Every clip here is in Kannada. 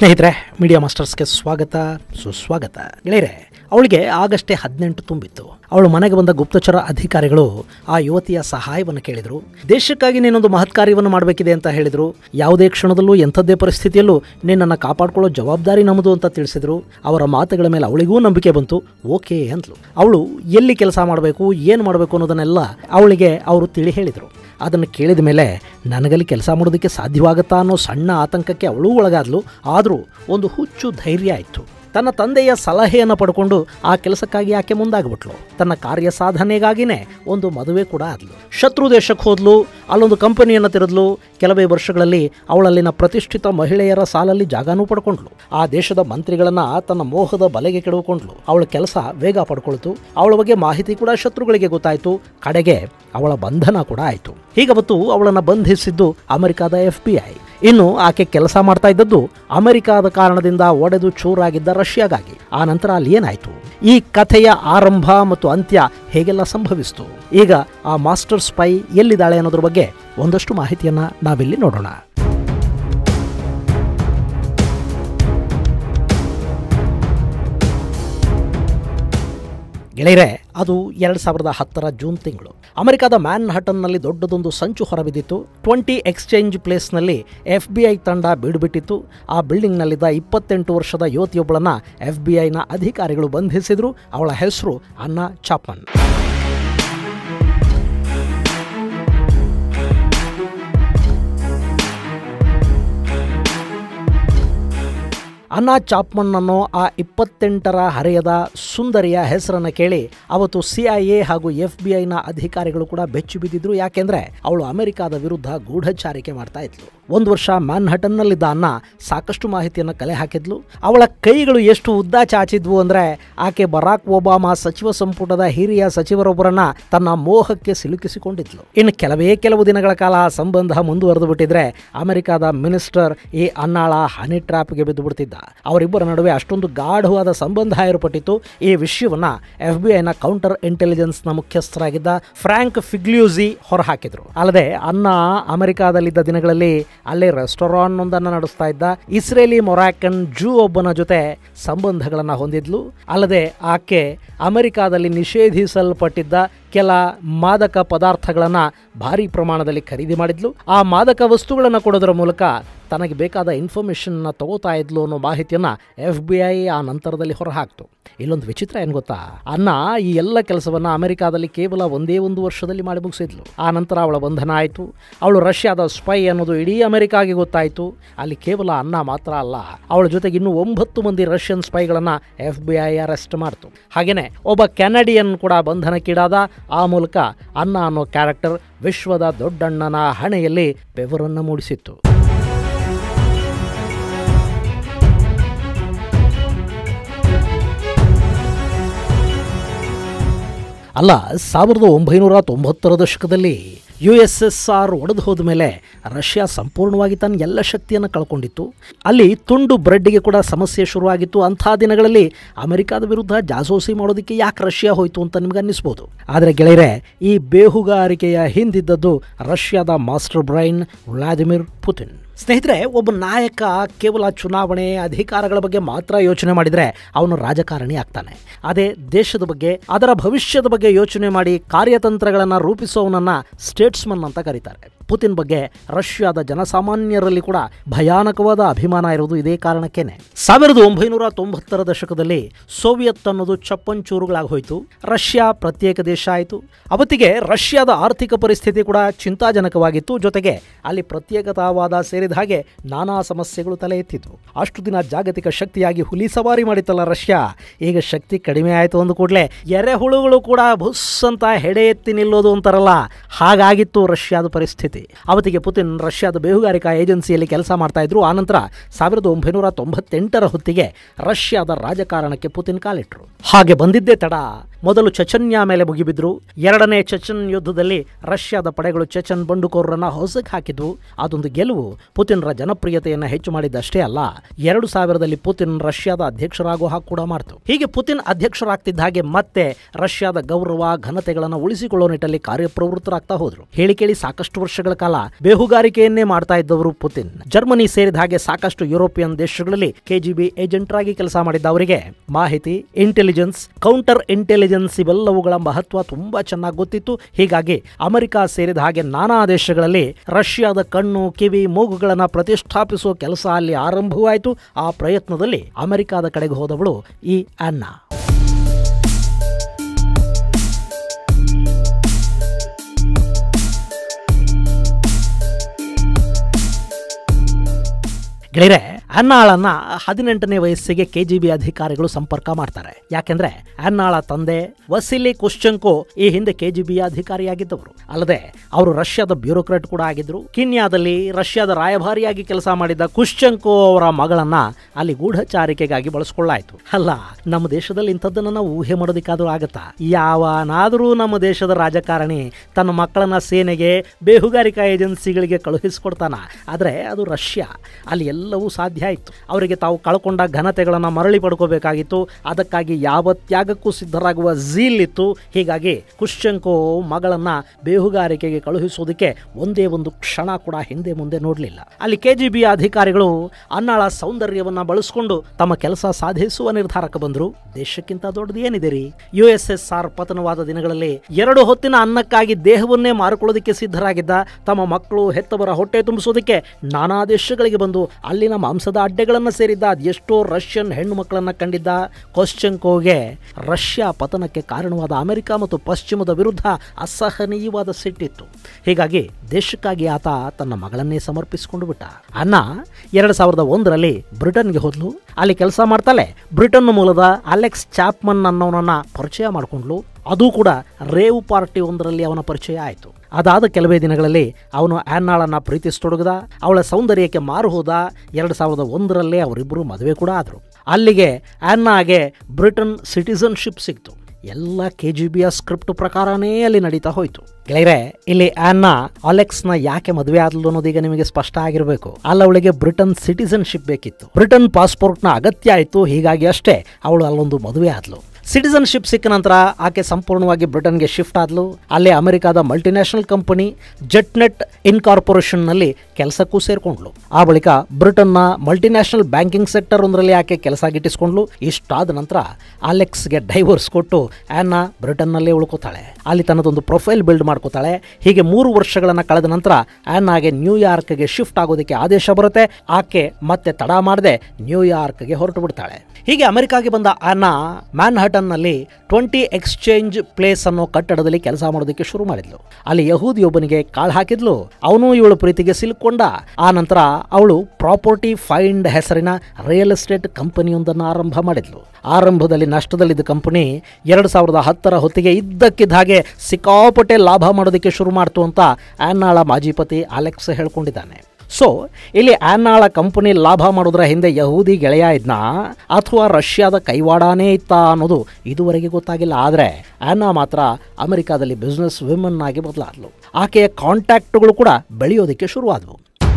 ಸ್ನೇಹಿತರೆ ಮೀಡಿಯಾ ಮಾಸ್ಟರ್ಸ್ಗೆ ಸ್ವಾಗತ ಸುಸ್ವಾಗತ ಗೆಳೆಯರೆ ಅವಳಿಗೆ ಆಗಷ್ಟೇ ಹದಿನೆಂಟು ತುಂಬಿತ್ತು ಅವಳು ಮನೆಗೆ ಬಂದ ಗುಪ್ತಚರ ಅಧಿಕಾರಿಗಳು ಆ ಯುವತಿಯ ಸಹಾಯವನ್ನು ಕೇಳಿದರು ದೇಶಕ್ಕಾಗಿ ನೀನೊಂದು ಮಹತ್ ಕಾರ್ಯವನ್ನು ಮಾಡಬೇಕಿದೆ ಅಂತ ಹೇಳಿದರು ಯಾವುದೇ ಕ್ಷಣದಲ್ಲೂ ಎಂಥದ್ದೇ ಪರಿಸ್ಥಿತಿಯಲ್ಲೂ ನಿನ್ನನ್ನು ಕಾಪಾಡ್ಕೊಳ್ಳೋ ಜವಾಬ್ದಾರಿ ನಮ್ಮದು ಅಂತ ತಿಳಿಸಿದರು ಅವರ ಮಾತುಗಳ ಮೇಲೆ ಅವಳಿಗೂ ನಂಬಿಕೆ ಬಂತು ಓಕೆ ಅಂದ್ಲು ಅವಳು ಎಲ್ಲಿ ಕೆಲಸ ಮಾಡಬೇಕು ಏನು ಮಾಡಬೇಕು ಅನ್ನೋದನ್ನೆಲ್ಲ ಅವಳಿಗೆ ಅವರು ತಿಳಿ ಹೇಳಿದರು ಅದನ್ನು ಕೇಳಿದ ಮೇಲೆ ನನಗಲ್ಲಿ ಕೆಲಸ ಮಾಡೋದಕ್ಕೆ ಸಾಧ್ಯವಾಗುತ್ತಾ ಅನ್ನೋ ಸಣ್ಣ ಆತಂಕಕ್ಕೆ ಅವಳು ಒಳಗಾದ್ಲು ಆದರೂ ಒಂದು ಹುಚ್ಚು ಧೈರ್ಯ ಆಯಿತು ತನ್ನ ತಂದೆಯ ಸಲಹೆಯನ್ನು ಪಡ್ಕೊಂಡು ಆ ಕೆಲಸಕ್ಕಾಗಿ ಆಕೆ ಮುಂದಾಗ್ಬಿಟ್ಲು ತನ್ನ ಕಾರ್ಯ ಸಾಧನೆಗಾಗಿನೇ ಒಂದು ಮದುವೆ ಕೂಡ ಆದ್ಲು ಶತ್ರು ದೇಶಕ್ಕೆ ಹೋದ್ಲು ಅಲ್ಲೊಂದು ಕಂಪನಿಯನ್ನು ತೆರೆದ್ಲು ಕೆಲವೇ ವರ್ಷಗಳಲ್ಲಿ ಅವಳಲ್ಲಿನ ಪ್ರತಿಷ್ಠಿತ ಮಹಿಳೆಯರ ಸಾಲಲ್ಲಿ ಜಾಗನೂ ಪಡ್ಕೊಂಡ್ಲು ಆ ದೇಶದ ಮಂತ್ರಿಗಳನ್ನ ತನ್ನ ಮೋಹದ ಬಲೆಗೆ ಕೆಡವುಕೊಂಡ್ಲು ಅವಳ ಕೆಲಸ ವೇಗ ಪಡ್ಕೊಳ್ತು ಅವಳ ಬಗ್ಗೆ ಮಾಹಿತಿ ಕೂಡ ಶತ್ರುಗಳಿಗೆ ಗೊತ್ತಾಯಿತು ಕಡೆಗೆ ಅವಳ ಬಂಧನ ಕೂಡ ಆಯಿತು ಹೀಗವತ್ತು ಅವಳನ್ನು ಬಂಧಿಸಿದ್ದು ಅಮೆರಿಕಾದ ಎಫ್ ಬಿ ಐ ಇನ್ನು ಆಕೆ ಕೆಲಸ ಮಾಡ್ತಾ ಇದ್ದದ್ದು ಅಮೆರಿಕಾದ ಕಾರಣದಿಂದ ಒಡೆದು ಚೂರಾಗಿದ್ದ ರಷ್ಯಾಗಾಗಿ ಆ ನಂತರ ಅಲ್ಲಿ ಏನಾಯಿತು ಈ ಕಥೆಯ ಆರಂಭ ಮತ್ತು ಅಂತ್ಯ ಹೇಗೆಲ್ಲ ಸಂಭವಿಸಿತು ಈಗ ಆ ಮಾಸ್ಟರ್ ಸ್ಪೈ ಎಲ್ಲಿದ್ದಾಳೆ ಅನ್ನೋದ್ರ ಬಗ್ಗೆ ಒಂದಷ್ಟು ಮಾಹಿತಿಯನ್ನ ನಾವಿಲ್ಲಿ ನೋಡೋಣ ಗೆಳೆಯರೆ ಅದು ಎರಡು ಸಾವಿರದ ಹತ್ತರ ಜೂನ್ ತಿಂಗಳು ಅಮೆರಿಕದ ಮ್ಯಾನ್ ಹಟನ್ನಲ್ಲಿ ದೊಡ್ಡದೊಂದು ಸಂಚು ಹೊರಬಿದ್ದಿತ್ತು ಟ್ವೆಂಟಿ ಎಕ್ಸ್ಚೇಂಜ್ ಪ್ಲೇಸ್ನಲ್ಲಿ ಎಫ್ ಬಿ ಐ ತಂಡ ಬೀಡುಬಿಟ್ಟಿತ್ತು ಆ ಬಿಲ್ಡಿಂಗ್ನಲ್ಲಿದ್ದ ಇಪ್ಪತ್ತೆಂಟು ವರ್ಷದ ಯುವತಿಯೊಬ್ಬಳನ್ನ ಎಫ್ ಬಿ ಐನ ಅಧಿಕಾರಿಗಳು ಬಂಧಿಸಿದ್ರು ಅವಳ ಹೆಸರು ಅನ್ನಾ ಚಾಪನ್ ಅನ್ನಾ ಚಾಪ್ಮನ್ ಅನ್ನೋ ಆ ಇಪ್ಪತ್ತೆಂಟರ ಹರೆಯದ ಸುಂದರಿಯ ಹೆಸರನ್ನು ಕೇಳಿ ಅವತ್ತು ಸಿ ಐ ಎ ಹಾಗೂ ಎಫ್ ಬಿ ಐನ ಅಧಿಕಾರಿಗಳು ಕೂಡ ಬೆಚ್ಚು ಬಿದ್ದಿದ್ರು ಯಾಕೆಂದ್ರೆ ಅವಳು ಅಮೆರಿಕಾದ ವಿರುದ್ಧ ಗೂಢಚಾರಿಕೆ ಮಾಡ್ತಾ ಇದ್ಲು ಒಂದು ವರ್ಷ ಮ್ಯಾನ್ ಹಟನ್ನಲ್ಲಿದ್ದ ಅನ್ನ ಸಾಕಷ್ಟು ಮಾಹಿತಿಯನ್ನು ಕಲೆ ಹಾಕಿದ್ಲು ಅವಳ ಕೈಗಳು ಎಷ್ಟು ಉದ್ದ ಚಾಚಿದ್ವು ಅಂದ್ರೆ ಆಕೆ ಬರಾಕ್ ಒಬಾಮಾ ಸಚಿವ ಸಂಪುಟದ ಹಿರಿಯ ಸಚಿವರೊಬ್ಬರನ್ನ ತನ್ನ ಮೋಹಕ್ಕೆ ಸಿಲುಕಿಸಿಕೊಂಡಿದ್ಲು ಇನ್ನು ಕೆಲವೇ ಕೆಲವು ದಿನಗಳ ಕಾಲ ಆ ಸಂಬಂಧ ಮುಂದುವರೆದು ಬಿಟ್ಟಿದ್ರೆ ಅಮೆರಿಕಾದ ಮಿನಿಸ್ಟರ್ ಈ ಅನ್ನಾಳ ಹನಿ ಟ್ರಾಪ್ಗೆ ಬಿದ್ದು ಬಿಡ್ತಿದ್ದ ಅವರಿಬ್ಬರ ನಡುವೆ ಅಷ್ಟೊಂದು ಗಾಢವಾದ ಸಂಬಂಧ ಏರ್ಪಟ್ಟಿತ್ತು ಈ ವಿಷಯವನ್ನ ಎಫ್ ಬಿ ಐನ ಕೌಂಟರ್ ಇಂಟೆಲಿಜೆನ್ಸ್ನ ಮುಖ್ಯಸ್ಥರಾಗಿದ್ದ ಫ್ರಾಂಕ್ ಫಿಗ್ಲ್ಯೂಸಿ ಹೊರಹಾಕಿದ್ರು ಅಲ್ಲದೆ ಅನ್ನ ಅಮೆರಿಕಾದಲ್ಲಿದ್ದ ದಿನಗಳಲ್ಲಿ ಅಲ್ಲೇ ರೆಸ್ಟೋರಾನ್ ಒಂದನ್ನು ನಡೆಸ್ತಾ ಇದ್ದ ಇಸ್ರೇಲಿ ಮೊರಾಕನ್ ಜೂ ಒಬ್ಬನ ಜೊತೆ ಸಂಬಂಧಗಳನ್ನು ಹೊಂದಿದ್ಲು ಅಲ್ಲದೆ ಆಕೆ ಅಮೆರಿಕಾದಲ್ಲಿ ನಿಷೇಧಿಸಲ್ಪಟ್ಟಿದ್ದ ಕೆಲ ಮಾದಕ ಪದಾರ್ಥಗಳನ್ನು ಭಾರಿ ಪ್ರಮಾಣದಲ್ಲಿ ಖರೀದಿ ಮಾಡಿದ್ಲು ಆ ಮಾದಕ ವಸ್ತುಗಳನ್ನು ಕೊಡೋದರ ಮೂಲಕ ತನಗೆ ಬೇಕಾದ ಇನ್ಫಾರ್ಮೇಷನ್ನ ತಗೋತಾ ಇದ್ಲು ಅನ್ನೋ ಮಾಹಿತಿಯನ್ನು ಎಫ್ ಬಿ ಐ ಆ ನಂತರದಲ್ಲಿ ಹೊರಹಾಕ್ತು ಇಲ್ಲೊಂದು ವಿಚಿತ್ರ ಏನು ಗೊತ್ತಾ ಅನ್ನ ಈ ಎಲ್ಲ ಕೆಲಸವನ್ನು ಅಮೆರಿಕಾದಲ್ಲಿ ಕೇವಲ ಒಂದೇ ಒಂದು ವರ್ಷದಲ್ಲಿ ಮಾಡಿ ಮುಗಿಸಿದ್ಲು ಆ ನಂತರ ಅವಳ ಬಂಧನ ಆಯಿತು ಅವಳು ರಷ್ಯಾದ ಸ್ಪೈ ಅನ್ನೋದು ಇಡೀ ಅಮೆರಿಕಾಗೆ ಗೊತ್ತಾಯಿತು ಅಲ್ಲಿ ಕೇವಲ ಅನ್ನ ಮಾತ್ರ ಅಲ್ಲ ಅವಳ ಜೊತೆಗೆ ಇನ್ನೂ ಒಂಬತ್ತು ಮಂದಿ ರಷ್ಯನ್ ಸ್ಪೈಗಳನ್ನು ಎಫ್ ಬಿ ಐ ಅರೆಸ್ಟ್ ಮಾಡ್ತು ಹಾಗೆಯೇ ಒಬ್ಬ ಕೆನಡಿಯನ್ ಕೂಡ ಬಂಧನಕ್ಕೀಡಾದ ಆ ಮೂಲಕ ಅನ್ನ ಅನ್ನೋ ಕ್ಯಾರೆಕ್ಟರ್ ವಿಶ್ವದ ದೊಡ್ಡಣ್ಣನ ಹಣೆಯಲ್ಲಿ ಬೆವರನ್ನು ಮೂಡಿಸಿತ್ತು ಅಲ್ಲ ಸಾವಿರದ ಒಂಬೈನೂರ ತೊಂಬತ್ತರ ದಶಕದಲ್ಲಿ ಯು ಎಸ್ ಎಸ್ ಆರ್ ಒಡೆದು ಹೋದ ಮೇಲೆ ರಷ್ಯಾ ಸಂಪೂರ್ಣವಾಗಿ ತನ್ನ ಎಲ್ಲ ಶಕ್ತಿಯನ್ನು ಕಳ್ಕೊಂಡಿತ್ತು ಅಲ್ಲಿ ತುಂಡು ಬ್ರೆಡ್ಗೆ ಕೂಡ ಸಮಸ್ಯೆ ಶುರುವಾಗಿತ್ತು ಅಂಥ ದಿನಗಳಲ್ಲಿ ಅಮೆರಿಕಾದ ವಿರುದ್ಧ ಜಾಸೂಸಿ ಮಾಡೋದಕ್ಕೆ ಯಾಕೆ ರಷ್ಯಾ ಹೋಯಿತು ಅಂತ ನಿಮ್ಗೆ ಅನ್ನಿಸ್ಬೋದು ಆದರೆ ಗೆಳೆಯರೆ ಈ ಬೇಹುಗಾರಿಕೆಯ ಹಿಂದಿದ್ದದ್ದು ರಷ್ಯಾದ ಮಾಸ್ಟರ್ ಬ್ರೈನ್ ವ್ಲಾದಿಮಿರ್ ಪುತಿನ್ ಸ್ನೇಹಿತರೆ ಒಬ್ಬ ನಾಯಕ ಕೇವಲ ಚುನಾವಣೆ ಅಧಿಕಾರಗಳ ಬಗ್ಗೆ ಮಾತ್ರ ಯೋಚನೆ ಮಾಡಿದರೆ ಅವನು ರಾಜಕಾರಣಿ ಆಗ್ತಾನೆ ಅದೇ ದೇಶದ ಬಗ್ಗೆ ಅದರ ಭವಿಷ್ಯದ ಬಗ್ಗೆ ಯೋಚನೆ ಮಾಡಿ ಕಾರ್ಯತಂತ್ರಗಳನ್ನು ರೂಪಿಸೋವನನ್ನ ಸ್ಟೇಟ್ಸ್ಮನ್ ಅಂತ ಕರೀತಾರೆ ಪುತಿನ್ ಬಗ್ಗೆ ರಷ್ಯಾದ ಜನಸಾಮಾನ್ಯರಲ್ಲಿ ಕೂಡ ಭಯಾನಕವಾದ ಅಭಿಮಾನ ಇರುವುದು ಇದೇ ಕಾರಣಕ್ಕೇನೆ ಸಾವಿರದ ಒಂಬೈನೂರ ತೊಂಬತ್ತರ ದಶಕದಲ್ಲಿ ಸೋವಿಯತ್ ಅನ್ನೋದು ಚಪ್ಪಂಚೂರುಗಳಾಗಿ ಹೋಯಿತು ರಷ್ಯಾ ಪ್ರತ್ಯೇಕ ದೇಶ ಆಯಿತು ಅವತ್ತಿಗೆ ರಷ್ಯಾದ ಆರ್ಥಿಕ ಪರಿಸ್ಥಿತಿ ಕೂಡ ಚಿಂತಾಜನಕವಾಗಿತ್ತು ಜೊತೆಗೆ ಅಲ್ಲಿ ಪ್ರತ್ಯೇಕತಾವಾದ ಸೇರಿದ ಹಾಗೆ ನಾನಾ ಸಮಸ್ಯೆಗಳು ತಲೆ ಎತ್ತಿದ್ವು ಅಷ್ಟು ದಿನ ಜಾಗತಿಕ ಶಕ್ತಿಯಾಗಿ ಹುಲಿ ಸವಾರಿ ಮಾಡಿತ್ತಲ್ಲ ರಷ್ಯಾ ಈಗ ಶಕ್ತಿ ಕಡಿಮೆ ಆಯಿತು ಅಂದ ಕೂಡಲೇ ಎರೆಹುಳುಗಳು ಕೂಡ ಬುಸ್ ಅಂತ ಹೆಡೆ ಎತ್ತಿ ನಿಲ್ಲೋದು ಅಂತಾರಲ್ಲ ಹಾಗಾಗಿತ್ತು ರಷ್ಯಾದ ಪರಿಸ್ಥಿತಿ ಅವತ್ತಿಗೆ ಪುತಿನ್ ರಷ್ಯಾದ ಬೇಹುಗಾರಿಕಾ ಏಜೆನ್ಸಿಯಲ್ಲಿ ಕೆಲಸ ಮಾಡ್ತಾ ಇದ್ರು ಆನಂತರ ಸಾವಿರದ ಒಂಬೈನೂರ ತೊಂಬತ್ತೆಂಟರ ಹೊತ್ತಿಗೆ ರಷ್ಯಾದ ರಾಜಕಾರಣಕ್ಕೆ ಪುತಿನ್ ಕಾಲಿಟ್ರು ಹಾಗೆ ಬಂದಿದ್ದೇ ತಡ ಮೊದಲು ಚೆಚನ್ಯಾ ಮೇಲೆ ಮುಗಿಬಿದ್ರು ಎರಡನೇ ಚೆಚನ್ ಯುದ್ಧದಲ್ಲಿ ರಷ್ಯಾದ ಪಡೆಗಳು ಚೆಚನ್ ಬಂಡುಕೋರರನ್ನ ಹೊಸಕ್ಕೆ ಹಾಕಿದ್ವು ಅದೊಂದು ಗೆಲುವು ಪುತಿನ್ರ ಜನಪ್ರಿಯತೆಯನ್ನು ಹೆಚ್ಚು ಮಾಡಿದ್ದಷ್ಟೇ ಅಲ್ಲ ಎರಡು ಸಾವಿರದಲ್ಲಿ ಪುತಿನ್ ರಷ್ಯಾದ ಅಧ್ಯಕ್ಷರಾಗೋ ಹಾಗೆ ಕೂಡ ಮಾಡ್ತು ಹೀಗೆ ಪುತಿನ್ ಅಧ್ಯಕ್ಷರಾಗ್ತಿದ್ದ ಹಾಗೆ ಮತ್ತೆ ರಷ್ಯಾದ ಗೌರವ ಘನತೆಗಳನ್ನು ಉಳಿಸಿಕೊಳ್ಳೋ ನಿಟ್ಟಲ್ಲಿ ಕಾರ್ಯಪ್ರವೃತ್ತರಾಗ್ತಾ ಹೋದ್ರು ಹೇಳಿ ಕೇಳಿ ಸಾಕಷ್ಟು ವರ್ಷಗಳ ಕಾಲ ಬೇಹುಗಾರಿಕೆಯನ್ನೇ ಮಾಡ್ತಾ ಇದ್ದವರು ಪುತಿನ್ ಜರ್ಮನಿ ಸೇರಿದ ಹಾಗೆ ಸಾಕಷ್ಟು ಯುರೋಪಿಯನ್ ದೇಶಗಳಲ್ಲಿ ಕೆಜಿಬಿ ಏಜೆಂಟ್ ಆಗಿ ಕೆಲಸ ಮಾಡಿದ್ದ ಅವರಿಗೆ ಮಾಹಿತಿ ಇಂಟೆಲಿಜೆನ್ಸ್ ಕೌಂಟರ್ ಇಂಟೆಲಿಜೆನ್ಸ್ ಇವೆಲ್ಲವುಗಳ ಮಹತ್ವ ತುಂಬಾ ಚೆನ್ನಾಗಿ ಗೊತ್ತಿತ್ತು ಹೀಗಾಗಿ ಅಮೆರಿಕ ಸೇರಿದ ಹಾಗೆ ನಾನಾ ದೇಶಗಳಲ್ಲಿ ರಷ್ಯಾದ ಕಣ್ಣು ಕಿವಿ ಮೂಗುಗಳನ್ನ ಪ್ರತಿಷ್ಠಾಪಿಸುವ ಕೆಲಸ ಅಲ್ಲಿ ಆರಂಭವಾಯಿತು ಆ ಪ್ರಯತ್ನದಲ್ಲಿ ಅಮೆರಿಕಾದ ಕಡೆಗೆ ಹೋದವಳು ಈ ಅನ್ನಾ ಗೆಳೆಯರೆ ಅನ್ನಾಳನ್ನ ಹದಿನೆಂಟನೇ ವಯಸ್ಸಿಗೆ ಕೆಜಿಬಿ ಅಧಿಕಾರಿಗಳು ಸಂಪರ್ಕ ಮಾಡ್ತಾರೆ ಯಾಕೆಂದ್ರೆ ಅನ್ನಾಳ ತಂದೆ ವಸಿಲಿ ಕುಶ್ಚಂಕೋ ಈ ಹಿಂದೆ ಕೆಜಿಬಿಯ ಅಧಿಕಾರಿಯಾಗಿದ್ದವರು ಅಲ್ಲದೆ ಅವರು ರಷ್ಯಾದ ಬ್ಯೂರೋಕ್ರಾಟ್ ಕೂಡ ಆಗಿದ್ರು ಕಿನ್ಯಾದಲ್ಲಿ ರಷ್ಯಾದ ರಾಯಭಾರಿಯಾಗಿ ಕೆಲಸ ಮಾಡಿದ್ದ ಕುಶ್ಚಂಕೋ ಅವರ ಮಗಳನ್ನ ಅಲ್ಲಿ ಗೂಢಚಾರಿಕೆಗಾಗಿ ಬಳಸ್ಕೊಳ್ಳಾಯ್ತು ಅಲ್ಲ ನಮ್ಮ ದೇಶದಲ್ಲಿ ಇಂಥದ್ದನ್ನ ನಾವು ಊಹೆ ಮಾಡೋದಕ್ಕಾದ್ರೂ ಆಗತ್ತಾ ಯಾವನಾದರೂ ನಮ್ಮ ದೇಶದ ರಾಜಕಾರಣಿ ತನ್ನ ಮಕ್ಕಳನ್ನ ಸೇನೆಗೆ ಬೇಹುಗಾರಿಕಾ ಏಜೆನ್ಸಿಗಳಿಗೆ ಕಳುಹಿಸಿಕೊಡ್ತಾನ ಆದರೆ ಅದು ರಷ್ಯಾ ಅಲ್ಲಿ ಎಲ್ಲವೂ ಸಾಧ್ಯ ಆಯಿತು ಅವರಿಗೆ ತಾವು ಕಳ್ಕೊಂಡ ಘನತೆಗಳನ್ನು ಮರಳಿ ಪಡ್ಕೋಬೇಕಾಗಿತ್ತು ಅದಕ್ಕಾಗಿ ಯಾವ ತ್ಯಾಗಕ್ಕೂ ಸಿದ್ಧರಾಗುವ ಝೀಲ್ ಇತ್ತು ಹೀಗಾಗಿ ಕುಶ್ಚಂಕೋ ಮಗಳನ್ನ ಬೇಹುಗಾರಿಕೆಗೆ ಕಳುಹಿಸೋದಕ್ಕೆ ಒಂದೇ ಒಂದು ಕ್ಷಣ ಕೂಡ ಹಿಂದೆ ಮುಂದೆ ನೋಡಲಿಲ್ಲ ಅಲ್ಲಿ ಕೆಜಿಬಿ ಅಧಿಕಾರಿಗಳು ಅನ್ನಾಳ ಸೌಂದರ್ಯವನ್ನ ಬಳಸಿಕೊಂಡು ತಮ್ಮ ಕೆಲಸ ಸಾಧಿಸುವ ನಿರ್ಧಾರಕ್ಕೆ ಬಂದರು ದೇಶಕ್ಕಿಂತ ದೊಡ್ಡದು ಏನಿದೆ ರೀ ಯು ಎಸ್ ಎಸ್ ಆರ್ ಪತನವಾದ ದಿನಗಳಲ್ಲಿ ಎರಡು ಹೊತ್ತಿನ ಅನ್ನಕ್ಕಾಗಿ ದೇಹವನ್ನೇ ಮಾರಿಕೊಳ್ಳೋದಕ್ಕೆ ಸಿದ್ಧರಾಗಿದ್ದ ತಮ್ಮ ಮಕ್ಕಳು ಹೆತ್ತವರ ಹೊಟ್ಟೆ ತುಂಬಿಸೋದಕ್ಕೆ ನಾನಾ ದೇಶಗಳಿಗೆ ಬಂದು ಅಲ್ಲಿನ ಮಾಂಸದ ಅಡ್ಡೆಗಳನ್ನು ಸೇರಿದ್ದ ಎಷ್ಟೋ ರಷ್ಯನ್ ಹೆಣ್ಣು ಮಕ್ಕಳನ್ನ ಕಂಡಿದ್ದ ಕೊಶ್ಚಂಕೋಗೆ ರಷ್ಯಾ ಪತನಕ್ಕೆ ಕಾರಣವಾದ ಅಮೆರಿಕ ಮತ್ತು ಪಶ್ಚಿಮದ ವಿರುದ್ಧ ಅಸಹನೀಯವಾದ ಸಿಟ್ಟಿತ್ತು ಹೀಗಾಗಿ ದೇಶಕ್ಕಾಗಿ ಆತ ತನ್ನ ಮಗಳನ್ನೇ ಸಮರ್ಪಿಸಿಕೊಂಡು ಬಿಟ್ಟ ಅನ್ನ ಎರಡು ಸಾವಿರದ ಒಂದರಲ್ಲಿ ಬ್ರಿಟನ್ಗೆ ಹೋದ್ಲು ಅಲ್ಲಿ ಕೆಲಸ ಮಾಡ್ತಾಳೆ ಬ್ರಿಟನ್ ಮೂಲದ ಅಲೆಕ್ಸ್ ಚಾಪ್ಮನ್ ಅನ್ನೋನನ್ನ ಪರಿಚಯ ಮಾಡಿಕೊಂಡ್ಲು ಅದು ಕೂಡ ರೇವ್ ಪಾರ್ಟಿ ಒಂದರಲ್ಲಿ ಅವನ ಪರಿಚಯ ಆಯಿತು ಅದಾದ ಕೆಲವೇ ದಿನಗಳಲ್ಲಿ ಅವನು ಆನ್ನಾಳನ್ನ ಪ್ರೀತಿಸತೊಡಗದ ಅವಳ ಸೌಂದರ್ಯಕ್ಕೆ ಮಾರು ಹೋದ ಎರಡು ಸಾವಿರದ ಒಂದರಲ್ಲೇ ಅವರಿಬ್ಬರು ಮದುವೆ ಕೂಡ ಆದರು ಅಲ್ಲಿಗೆ ಆನ್ನಾಗೆ ಬ್ರಿಟನ್ ಸಿಟಿಸನ್ಶಿಪ್ ಸಿಕ್ತು ಎಲ್ಲ ಕೆ ಜಿ ಬಿಯ ಸ್ಕ್ರಿಪ್ಟ್ ಪ್ರಕಾರನೇ ಅಲ್ಲಿ ನಡೀತಾ ಹೋಯ್ತು ಗೆಳೆಯರೆ ಇಲ್ಲಿ ಆನ್ನ ಅಲೆಕ್ಸ್ನ ಯಾಕೆ ಮದುವೆ ಆದ್ಲು ಅನ್ನೋದೀಗ ನಿಮಗೆ ಸ್ಪಷ್ಟ ಆಗಿರಬೇಕು ಅಲ್ಲ ಅವಳಿಗೆ ಬ್ರಿಟನ್ ಸಿಟಿಸನ್ಶಿಪ್ ಬೇಕಿತ್ತು ಬ್ರಿಟನ್ ಪಾಸ್ಪೋರ್ಟ್ನ ಅಗತ್ಯ ಆಯಿತು ಹೀಗಾಗಿ ಅಷ್ಟೇ ಅವಳು ಅಲ್ಲೊಂದು ಮದುವೆ ಆದ್ಲು ಸಿಟಿಸನ್ಶಿಪ್ ಸಿಕ್ಕ ನಂತರ ಆಕೆ ಸಂಪೂರ್ಣವಾಗಿ ಬ್ರಿಟನ್ಗೆ ಶಿಫ್ಟ್ ಆದ್ಲು ಅಲ್ಲೇ ಅಮೆರಿಕಾದ ಮಲ್ಟಿನ್ಯಾಷನಲ್ ಕಂಪನಿ ಜೆಟ್ನೆಟ್ ಇನ್ಕಾರ್ಪೊರೇಷನ್ನಲ್ಲಿ ಕೆಲಸಕ್ಕೂ ಸೇರ್ಕೊಂಡ್ಲು ಆ ಬಳಿಕ ಬ್ರಿಟನ್ನ ಮಲ್ಟಿನ್ಯಾಷನಲ್ ಬ್ಯಾಂಕಿಂಗ್ ಸೆಕ್ಟರ್ ಒಂದರಲ್ಲಿ ಆಕೆ ಕೆಲಸ ಗಿಟ್ಟಿಸ್ಕೊಂಡ್ಲು ಇಷ್ಟಾದ ನಂತರ ಅಲೆಕ್ಸ್ಗೆ ಡೈವರ್ಸ್ ಕೊಟ್ಟು ಆನ್ನ ಬ್ರಿಟನ್ನಲ್ಲೇ ಉಳ್ಕೋತಾಳೆ ಅಲ್ಲಿ ತನ್ನದೊಂದು ಪ್ರೊಫೈಲ್ ಬಿಲ್ಡ್ ಮಾಡ್ಕೋತಾಳೆ ಹೀಗೆ ಮೂರು ವರ್ಷಗಳನ್ನು ಕಳೆದ ನಂತರ ಆನ್ನಾಗೆ ನ್ಯೂಯಾರ್ಕ್ಗೆ ಶಿಫ್ಟ್ ಆಗೋದಕ್ಕೆ ಆದೇಶ ಬರುತ್ತೆ ಆಕೆ ಮತ್ತೆ ತಡ ಮಾಡದೆ ನ್ಯೂಯಾರ್ಕ್ಗೆ ಹೊರಟು ಬಿಡ್ತಾಳೆ ಹೀಗೆ ಅಮೆರಿಕಾಗೆ ಬಂದ ಆನ್ನ ಮ್ಯಾನ್ಹಟನ್ನಲ್ಲಿ ಟ್ವೆಂಟಿ ಎಕ್ಸ್ಚೇಂಜ್ ಪ್ಲೇಸ್ ಅನ್ನೋ ಕಟ್ಟಡದಲ್ಲಿ ಕೆಲಸ ಮಾಡೋದಕ್ಕೆ ಶುರು ಮಾಡಿದ್ಲು ಅಲ್ಲಿ ಯಹೂದಿಯೊಬ್ಬನಿಗೆ ಕಾಳು ಹಾಕಿದ್ಲು ಅವನು ಇವಳು ಪ್ರೀತಿಗೆ ಸಿಲುಕೊಂಡ ಆ ನಂತರ ಅವಳು ಪ್ರಾಪರ್ಟಿ ಫೈಂಡ್ ಹೆಸರಿನ ರಿಯಲ್ ಎಸ್ಟೇಟ್ ಕಂಪನಿಯೊಂದನ್ನು ಆರಂಭ ಮಾಡಿದ್ಲು ಆರಂಭದಲ್ಲಿ ನಷ್ಟದಲ್ಲಿದ್ದ ಕಂಪನಿ ಎರಡು ಸಾವಿರದ ಹತ್ತರ ಹೊತ್ತಿಗೆ ಇದ್ದಕ್ಕಿದ್ದ ಹಾಗೆ ಸಿಕ್ಕಾಪಟ್ಟೆ ಲಾಭ ಮಾಡೋದಕ್ಕೆ ಶುರು ಮಾಡ್ತು ಅಂತ ಆನ್ನಾಳ ಮಾಜಿ ಪತಿ ಅಲೆಕ್ಸ್ ಹೇಳ್ಕೊಂಡಿದ್ದಾನೆ ಸೊ ಇಲ್ಲಿ ಆನ್ನಾಳ ಕಂಪನಿ ಲಾಭ ಮಾಡೋದ್ರ ಹಿಂದೆ ಯಹೂದಿ ಗೆಳೆಯ ಇದ್ನಾ ಅಥವಾ ರಷ್ಯಾದ ಕೈವಾಡಾನೇ ಇತ್ತಾ ಅನ್ನೋದು ಇದುವರೆಗೆ ಗೊತ್ತಾಗಿಲ್ಲ ಆದರೆ ಆನ್ನಾ ಮಾತ್ರ ಅಮೆರಿಕಾದಲ್ಲಿ ಬಿಸ್ನೆಸ್ ವಿಮನ್ ಆಗಿ ಬದಲಾದ್ಲು ಆಕೆಯ ಕಾಂಟ್ಯಾಕ್ಟ್ಗಳು ಕೂಡ ಬೆಳೆಯೋದಕ್ಕೆ ಶುರುವಾದವು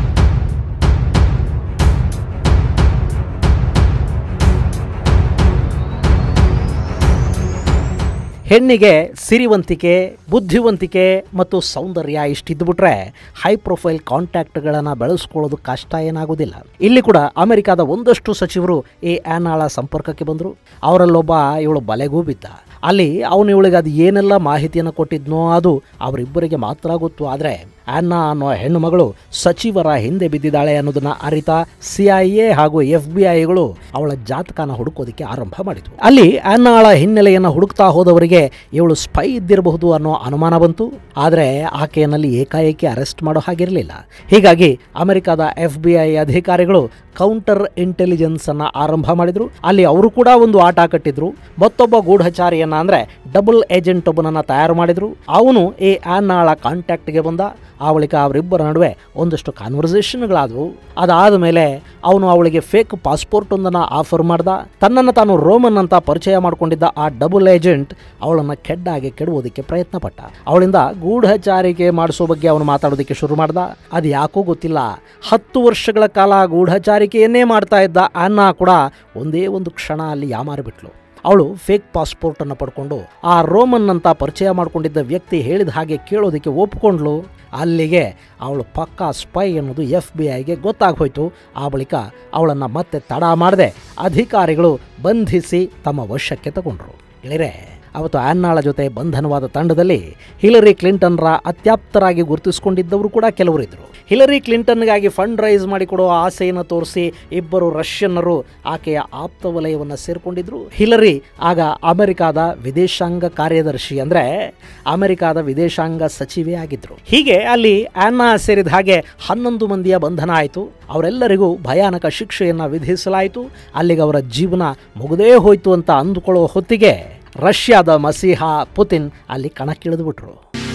ಹೆಣ್ಣಿಗೆ ಸಿರಿವಂತಿಕೆ ಬುದ್ಧಿವಂತಿಕೆ ಮತ್ತು ಸೌಂದರ್ಯ ಇಷ್ಟಿದ್ದುಬಿಟ್ರೆ ಹೈ ಪ್ರೊಫೈಲ್ ಕಾಂಟ್ಯಾಕ್ಟ್ಗಳನ್ನು ಬೆಳೆಸ್ಕೊಳ್ಳೋದು ಕಷ್ಟ ಏನಾಗೋದಿಲ್ಲ ಇಲ್ಲಿ ಕೂಡ ಅಮೆರಿಕಾದ ಒಂದಷ್ಟು ಸಚಿವರು ಈ ಆ್ಯನಾಳ ಸಂಪರ್ಕಕ್ಕೆ ಬಂದರು ಅವರಲ್ಲೊಬ್ಬ ಇವಳು ಬಲೆಗೂ ಬಿದ್ದ ಅಲ್ಲಿ ಅವನು ಇವಳಿಗೆ ಅದು ಏನೆಲ್ಲ ಮಾಹಿತಿಯನ್ನು ಕೊಟ್ಟಿದ್ನೋ ಅದು ಅವರಿಬ್ಬರಿಗೆ ಮಾತ್ರ ಗೊತ್ತು ಆದರೆ ಆನ್ನಾ ಅನ್ನೋ ಹೆಣ್ಣು ಮಗಳು ಸಚಿವರ ಹಿಂದೆ ಬಿದ್ದಿದ್ದಾಳೆ ಅನ್ನೋದನ್ನ ಅರಿತ ಸಿ ಐ ಎ ಹಾಗೂ ಎಫ್ ಬಿ ಐಗಳು ಅವಳ ಜಾತಕನ ಹುಡುಕೋದಕ್ಕೆ ಆರಂಭ ಮಾಡಿತು ಅಲ್ಲಿ ಆನ್ನಾಳ ಹಿನ್ನೆಲೆಯನ್ನು ಹುಡುಕ್ತಾ ಹೋದವರಿಗೆ ಇವಳು ಸ್ಪೈ ಇದ್ದಿರಬಹುದು ಅನ್ನೋ ಅನುಮಾನ ಬಂತು ಆದರೆ ಆಕೆಯಲ್ಲಿ ಏಕಾಏಕಿ ಅರೆಸ್ಟ್ ಮಾಡೋ ಹಾಗಿರಲಿಲ್ಲ ಹೀಗಾಗಿ ಅಮೆರಿಕದ ಎಫ್ ಬಿ ಐ ಅಧಿಕಾರಿಗಳು ಕೌಂಟರ್ ಇಂಟೆಲಿಜೆನ್ಸ್ ಅನ್ನ ಆರಂಭ ಮಾಡಿದ್ರು ಅಲ್ಲಿ ಅವರು ಕೂಡ ಒಂದು ಆಟ ಕಟ್ಟಿದ್ರು ಮತ್ತೊಬ್ಬ ಗೂಢಚಾರಿಯನ್ನ ಅಂದ್ರೆ ಡಬಲ್ ಏಜೆಂಟ್ ಒಬ್ಬನನ್ನ ತಯಾರು ಮಾಡಿದ್ರು ಅವನು ಈ ಆನ್ನಾಳ ಕಾಂಟ್ಯಾಕ್ಟ್ಗೆ ಬಂದ ಆ ಬಳಿಕ ಅವರಿಬ್ಬರ ನಡುವೆ ಒಂದಷ್ಟು ಕಾನ್ವರ್ಸೇಷನ್ಗಳಾದವು ಅದಾದ ಮೇಲೆ ಅವನು ಅವಳಿಗೆ ಫೇಕ್ ಪಾಸ್ಪೋರ್ಟ್ ಒಂದನ್ನು ಆಫರ್ ಮಾಡ್ದ ತನ್ನನ್ನು ತಾನು ರೋಮನ್ ಅಂತ ಪರಿಚಯ ಮಾಡಿಕೊಂಡಿದ್ದ ಆ ಡಬಲ್ ಏಜೆಂಟ್ ಅವಳನ್ನು ಕೆಡ್ಡಾಗಿ ಕೆಡುವುದಕ್ಕೆ ಪ್ರಯತ್ನ ಪಟ್ಟ ಅವಳಿಂದ ಗೂಢಚಾರಿಕೆ ಮಾಡಿಸೋ ಬಗ್ಗೆ ಅವನು ಮಾತಾಡೋದಕ್ಕೆ ಶುರು ಮಾಡ್ದ ಅದು ಯಾಕೋ ಗೊತ್ತಿಲ್ಲ ಹತ್ತು ವರ್ಷಗಳ ಕಾಲ ಗೂಢಚಾರಿಕೆಯನ್ನೇ ಮಾಡ್ತಾ ಇದ್ದ ಅನ್ನಾ ಕೂಡ ಒಂದೇ ಒಂದು ಕ್ಷಣ ಅಲ್ಲಿ ಯಾಮಾರಿಬಿಟ್ಲು ಅವಳು ಫೇಕ್ ಪಾಸ್ಪೋರ್ಟನ್ನು ಪಡ್ಕೊಂಡು ಆ ರೋಮನ್ ಅಂತ ಪರಿಚಯ ಮಾಡಿಕೊಂಡಿದ್ದ ವ್ಯಕ್ತಿ ಹೇಳಿದ ಹಾಗೆ ಕೇಳೋದಕ್ಕೆ ಒಪ್ಕೊಂಡ್ಲು ಅಲ್ಲಿಗೆ ಅವಳು ಪಕ್ಕಾ ಸ್ಪೈ ಅನ್ನೋದು ಎಫ್ ಬಿ ಐಗೆ ಗೊತ್ತಾಗೋಯ್ತು ಆ ಬಳಿಕ ಅವಳನ್ನು ಮತ್ತೆ ತಡ ಮಾಡದೆ ಅಧಿಕಾರಿಗಳು ಬಂಧಿಸಿ ತಮ್ಮ ವಶಕ್ಕೆ ತಗೊಂಡ್ರು ಇಳಿರೆ ಅವತ್ತು ಆನ್ನಾಳ ಜೊತೆ ಬಂಧನವಾದ ತಂಡದಲ್ಲಿ ಹಿಲರಿ ಕ್ಲಿಂಟನ್ರ ಅತ್ಯಾಪ್ತರಾಗಿ ಗುರುತಿಸಿಕೊಂಡಿದ್ದವರು ಕೂಡ ಕೆಲವರು ಇದ್ದರು ಹಿಲರಿ ಕ್ಲಿಂಟನ್ಗಾಗಿ ಫಂಡ್ ರೈಸ್ ಮಾಡಿಕೊಡೋ ಆಸೆಯನ್ನು ತೋರಿಸಿ ಇಬ್ಬರು ರಷ್ಯನ್ನರು ಆಕೆಯ ಆಪ್ತ ವಲಯವನ್ನು ಸೇರಿಕೊಂಡಿದ್ರು ಹಿಲರಿ ಆಗ ಅಮೆರಿಕಾದ ವಿದೇಶಾಂಗ ಕಾರ್ಯದರ್ಶಿ ಅಂದರೆ ಅಮೆರಿಕಾದ ವಿದೇಶಾಂಗ ಸಚಿವೆ ಆಗಿದ್ರು ಹೀಗೆ ಅಲ್ಲಿ ಆನ್ನಾ ಸೇರಿದ ಹಾಗೆ ಹನ್ನೊಂದು ಮಂದಿಯ ಬಂಧನ ಆಯಿತು ಅವರೆಲ್ಲರಿಗೂ ಭಯಾನಕ ಶಿಕ್ಷೆಯನ್ನು ವಿಧಿಸಲಾಯಿತು ಅಲ್ಲಿಗೆ ಅವರ ಜೀವನ ಮುಗದೇ ಹೋಯ್ತು ಅಂತ ಅಂದುಕೊಳ್ಳೋ ಹೊತ್ತಿಗೆ ರಷ್ಯಾದ ಮಸೀಹ ಪುತಿನ್ ಅಲ್ಲಿ ಕಣಕ್ಕಿಳಿದುಬಿಟ್ರು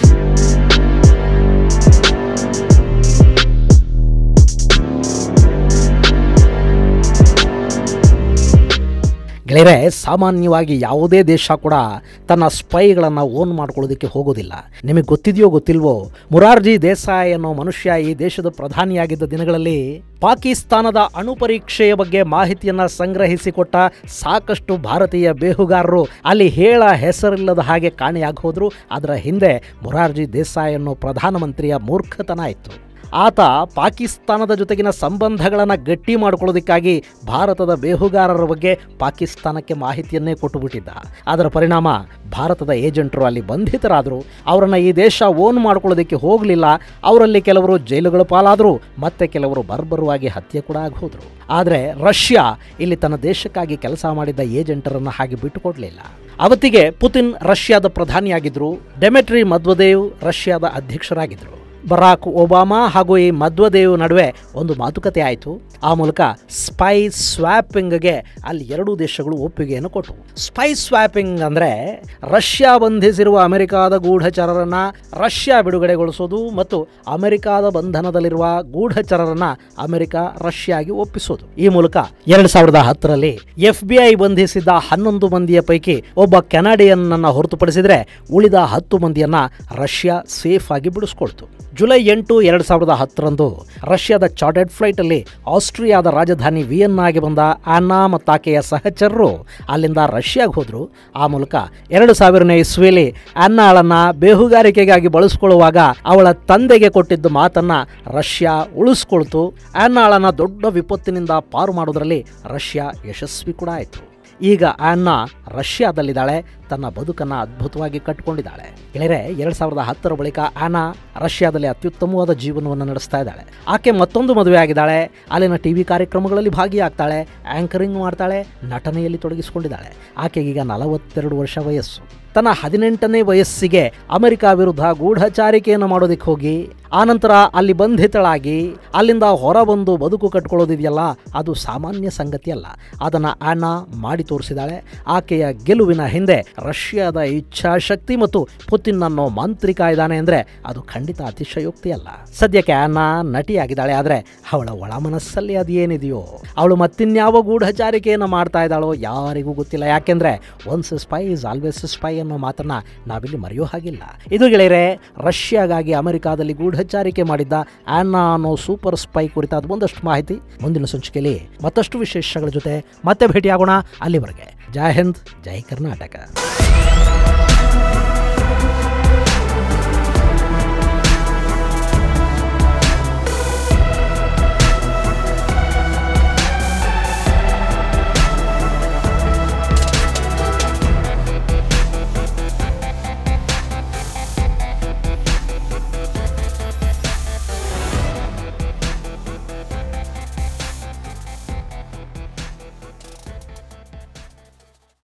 ಗೆಳೆಯರೆ ಸಾಮಾನ್ಯವಾಗಿ ಯಾವುದೇ ದೇಶ ಕೂಡ ತನ್ನ ಸ್ಪೈಗಳನ್ನು ಓನ್ ಮಾಡ್ಕೊಳ್ಳೋದಕ್ಕೆ ಹೋಗೋದಿಲ್ಲ ನಿಮಗೆ ಗೊತ್ತಿದೆಯೋ ಗೊತ್ತಿಲ್ವೋ ಮುರಾರ್ಜಿ ದೇಸಾಯಿ ಅನ್ನೋ ಮನುಷ್ಯ ಈ ದೇಶದ ಪ್ರಧಾನಿಯಾಗಿದ್ದ ದಿನಗಳಲ್ಲಿ ಪಾಕಿಸ್ತಾನದ ಅಣು ಪರೀಕ್ಷೆಯ ಬಗ್ಗೆ ಮಾಹಿತಿಯನ್ನು ಸಂಗ್ರಹಿಸಿಕೊಟ್ಟ ಸಾಕಷ್ಟು ಭಾರತೀಯ ಬೇಹುಗಾರರು ಅಲ್ಲಿ ಹೇಳ ಹೆಸರಿಲ್ಲದ ಹಾಗೆ ಕಾಣೆಯಾಗಿ ಹೋದ್ರು ಅದರ ಹಿಂದೆ ಮುರಾರ್ಜಿ ದೇಸಾಯಿ ಅನ್ನೋ ಪ್ರಧಾನಮಂತ್ರಿಯ ಮೂರ್ಖತನ ಇತ್ತು ಆತ ಪಾಕಿಸ್ತಾನದ ಜೊತೆಗಿನ ಸಂಬಂಧಗಳನ್ನು ಗಟ್ಟಿ ಮಾಡಿಕೊಳ್ಳೋದಕ್ಕಾಗಿ ಭಾರತದ ಬೇಹುಗಾರರ ಬಗ್ಗೆ ಪಾಕಿಸ್ತಾನಕ್ಕೆ ಮಾಹಿತಿಯನ್ನೇ ಕೊಟ್ಟುಬಿಟ್ಟಿದ್ದ ಅದರ ಪರಿಣಾಮ ಭಾರತದ ಏಜೆಂಟರು ಅಲ್ಲಿ ಬಂಧಿತರಾದರು ಅವರನ್ನು ಈ ದೇಶ ಓನ್ ಮಾಡ್ಕೊಳ್ಳೋದಕ್ಕೆ ಹೋಗಲಿಲ್ಲ ಅವರಲ್ಲಿ ಕೆಲವರು ಜೈಲುಗಳ ಪಾಲಾದರು ಮತ್ತೆ ಕೆಲವರು ಬರ್ಬರವಾಗಿ ಹತ್ಯೆ ಕೂಡ ಆಗಿ ಹೋದರು ಆದರೆ ರಷ್ಯಾ ಇಲ್ಲಿ ತನ್ನ ದೇಶಕ್ಕಾಗಿ ಕೆಲಸ ಮಾಡಿದ್ದ ಏಜೆಂಟರನ್ನು ಹಾಗೆ ಬಿಟ್ಟುಕೊಡ್ಲಿಲ್ಲ ಅವತ್ತಿಗೆ ಪುತಿನ್ ರಷ್ಯಾದ ಪ್ರಧಾನಿಯಾಗಿದ್ದರು ಡೆಮೆಟ್ರಿ ಮದ್ವದೇವ್ ರಷ್ಯಾದ ಅಧ್ಯಕ್ಷರಾಗಿದ್ದರು ಬರಾಕ್ ಒಬಾಮಾ ಹಾಗೂ ಈ ಮಧ್ವದೇವ್ ನಡುವೆ ಒಂದು ಮಾತುಕತೆ ಆಯಿತು ಆ ಮೂಲಕ ಸ್ಪೈ ಸ್ವ್ಯಾಪಿಂಗ್ಗೆ ಅಲ್ಲಿ ಎರಡೂ ದೇಶಗಳು ಒಪ್ಪಿಗೆಯನ್ನು ಕೊಟ್ಟವು ಸ್ಪೈ ಸ್ವ್ಯಾಪಿಂಗ್ ಅಂದರೆ ರಷ್ಯಾ ಬಂಧಿಸಿರುವ ಅಮೆರಿಕಾದ ಗೂಢಚರರನ್ನ ರಷ್ಯಾ ಬಿಡುಗಡೆಗೊಳಿಸೋದು ಮತ್ತು ಅಮೆರಿಕಾದ ಬಂಧನದಲ್ಲಿರುವ ಗೂಢಚರರನ್ನ ಅಮೆರಿಕ ರಷ್ಯಾಗೆ ಒಪ್ಪಿಸೋದು ಈ ಮೂಲಕ ಎರಡು ಸಾವಿರದ ಹತ್ತರಲ್ಲಿ ಎಫ್ ಬಿ ಐ ಬಂಧಿಸಿದ್ದ ಹನ್ನೊಂದು ಮಂದಿಯ ಪೈಕಿ ಒಬ್ಬ ಕೆನಡಿಯನ್ ಅನ್ನ ಹೊರತುಪಡಿಸಿದ್ರೆ ಉಳಿದ ಹತ್ತು ಮಂದಿಯನ್ನ ರಷ್ಯಾ ಸೇಫ್ ಆಗಿ ಬಿಡಿಸ್ಕೊಳ್ತು ಜುಲೈ ಎಂಟು ಎರಡು ಸಾವಿರದ ಹತ್ತರಂದು ರಷ್ಯಾದ ಚಾರ್ಟೆಡ್ ಫ್ಲೈಟಲ್ಲಿ ಆಸ್ಟ್ರಿಯಾದ ರಾಜಧಾನಿ ವಿಯನ್ನಾಗೆ ಬಂದ ಆನ್ನಾ ಮತ್ತು ಆಕೆಯ ಸಹಚರರು ಅಲ್ಲಿಂದ ರಷ್ಯಾಗೆ ಹೋದರು ಆ ಮೂಲಕ ಎರಡು ಸಾವಿರನೇ ಇಸ್ವಿಯಲ್ಲಿ ಆನ್ನಾಳನ್ನ ಬೇಹುಗಾರಿಕೆಗಾಗಿ ಬಳಸಿಕೊಳ್ಳುವಾಗ ಅವಳ ತಂದೆಗೆ ಕೊಟ್ಟಿದ್ದ ಮಾತನ್ನ ರಷ್ಯಾ ಉಳಿಸ್ಕೊಳ್ತು ಆನ್ನಾಳನ್ನ ದೊಡ್ಡ ವಿಪತ್ತಿನಿಂದ ಪಾರು ಮಾಡೋದ್ರಲ್ಲಿ ರಷ್ಯಾ ಯಶಸ್ವಿ ಕೂಡ ಆಯಿತು ಈಗ ಆನ್ನಾ ರಷ್ಯಾದಲ್ಲಿದ್ದಾಳೆ ತನ್ನ ಬದುಕನ್ನು ಅದ್ಭುತವಾಗಿ ಕಟ್ಟಿಕೊಂಡಿದ್ದಾಳೆ ಗೆಳೆಯರೆ ಎರಡು ಸಾವಿರದ ಹತ್ತರ ಬಳಿಕ ಆನಾ ರಷ್ಯಾದಲ್ಲಿ ಅತ್ಯುತ್ತಮವಾದ ಜೀವನವನ್ನು ನಡೆಸ್ತಾ ಇದ್ದಾಳೆ ಆಕೆ ಮತ್ತೊಂದು ಮದುವೆ ಆಗಿದ್ದಾಳೆ ಅಲ್ಲಿನ ಟಿ ವಿ ಕಾರ್ಯಕ್ರಮಗಳಲ್ಲಿ ಭಾಗಿಯಾಗ್ತಾಳೆ ಆಂಕರಿಂಗ್ ಮಾಡ್ತಾಳೆ ನಟನೆಯಲ್ಲಿ ತೊಡಗಿಸಿಕೊಂಡಿದ್ದಾಳೆ ಆಕೆಗೀಗ ನಲವತ್ತೆರಡು ವರ್ಷ ವಯಸ್ಸು ತನ್ನ ಹದಿನೆಂಟನೇ ವಯಸ್ಸಿಗೆ ಅಮೆರಿಕ ವಿರುದ್ಧ ಗೂಢಚಾರಿಕೆಯನ್ನು ಮಾಡೋದಕ್ಕೆ ಹೋಗಿ ಆನಂತರ ಅಲ್ಲಿ ಬಂಧಿತಳಾಗಿ ಅಲ್ಲಿಂದ ಹೊರಬಂದು ಬದುಕು ಕಟ್ಕೊಳ್ಳೋದಿದೆಯಲ್ಲ ಅದು ಸಾಮಾನ್ಯ ಸಂಗತಿ ಅಲ್ಲ ಅದನ್ನು ಆನಾ ಮಾಡಿ ತೋರಿಸಿದಾಳೆ ಆಕೆಯ ಗೆಲುವಿನ ಹಿಂದೆ ರಷ್ಯಾದ ಇಚ್ಛಾಶಕ್ತಿ ಮತ್ತು ಪುತಿನ್ ಅನ್ನೋ ಮಾಂತ್ರಿಕ ಇದ್ದಾನೆ ಅಂದರೆ ಅದು ಖಂಡಿತ ಅತಿಶಯೋಕ್ತಿ ಅಲ್ಲ ಸದ್ಯಕ್ಕೆ ಆನಾ ನಟಿಯಾಗಿದ್ದಾಳೆ ಆದರೆ ಅವಳ ಒಳ ಮನಸ್ಸಲ್ಲಿ ಅದೇನಿದೆಯೋ ಅವಳು ಮತ್ತಿನ್ಯಾವ ಗೂಢಚಾರಿಕೆಯನ್ನು ಮಾಡ್ತಾ ಇದ್ದಾಳೋ ಯಾರಿಗೂ ಗೊತ್ತಿಲ್ಲ ಯಾಕೆಂದ್ರೆ once spy is always spy ಅನ್ನೋ ಮಾತನ್ನ ನಾವಿಲ್ಲಿ ಮರೆಯೋ ಹಾಗಿಲ್ಲ ಇದು ಗೆಳೆಯರೆ ರಷ್ಯಾಗಾಗಿ ಅಮೆರಿಕಾದಲ್ಲಿ ಗೂಢಚಾರಿಕೆ ಮಾಡಿದ್ದ ಆನ್ನಾ ಅನ್ನೋ ಸೂಪರ್ ಸ್ಪೈ ಕುರಿತಾದ ಒಂದಷ್ಟು ಮಾಹಿತಿ ಮುಂದಿನ ಸಂಚಿಕೆಯಲ್ಲಿ ಮತ್ತಷ್ಟು ವಿಶೇಷಗಳ ಜೊತೆ ಮತ್ತೆ ಭೇಟಿಯಾಗೋಣ ಅಲ್ಲಿವರೆಗೆ ಜೈ ಹಿಂದ್ ಜೈ ಕರ್ನಾಟಕ